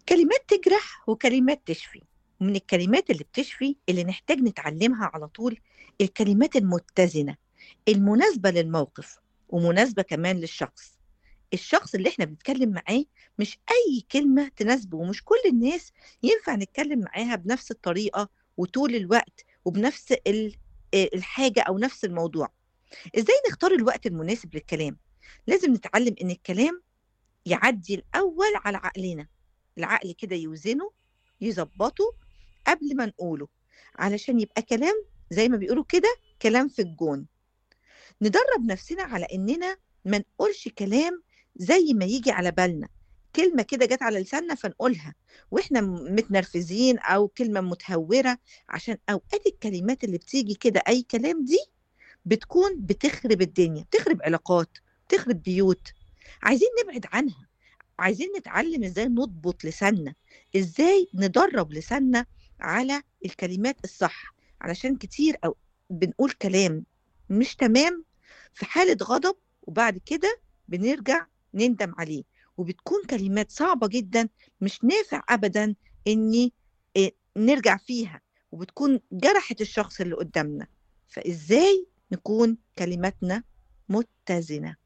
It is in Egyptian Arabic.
كلمات تجرح وكلمات تشفي ومن الكلمات اللي بتشفي اللي نحتاج نتعلمها على طول الكلمات المتزنة المناسبة للموقف ومناسبة كمان للشخص الشخص اللي احنا بنتكلم معاه مش أي كلمة تناسبه ومش كل الناس ينفع نتكلم معاها بنفس الطريقة وطول الوقت وبنفس ال- آه، الحاجة أو نفس الموضوع ازاي نختار الوقت المناسب للكلام لازم نتعلم ان الكلام يعدي الأول على عقلنا العقل كده يوزنه يظبطه قبل ما نقوله علشان يبقى كلام زي ما بيقولوا كده كلام في الجون ندرب نفسنا على إننا ما نقولش كلام زي ما يجي على بالنا كلمة كده جت على لساننا فنقولها واحنا م- متنرفزين او كلمة متهورة عشان اوقات الكلمات اللي بتيجي كده اي كلام دي بتكون بتخرب الدنيا بتخرب علاقات بتخرب بيوت عايزين نبعد عنها عايزين نتعلم ازاي نضبط لساننا ازاي ندرب لساننا على الكلمات الصح علشان كتير أو بنقول كلام مش تمام في حالة غضب وبعد كده بنرجع نندم عليه وبتكون كلمات صعبة جدا مش نافع أبدا إني إيه، نرجع فيها وبتكون جرحت الشخص اللي قدامنا فإزاي نكون كلماتنا متزنة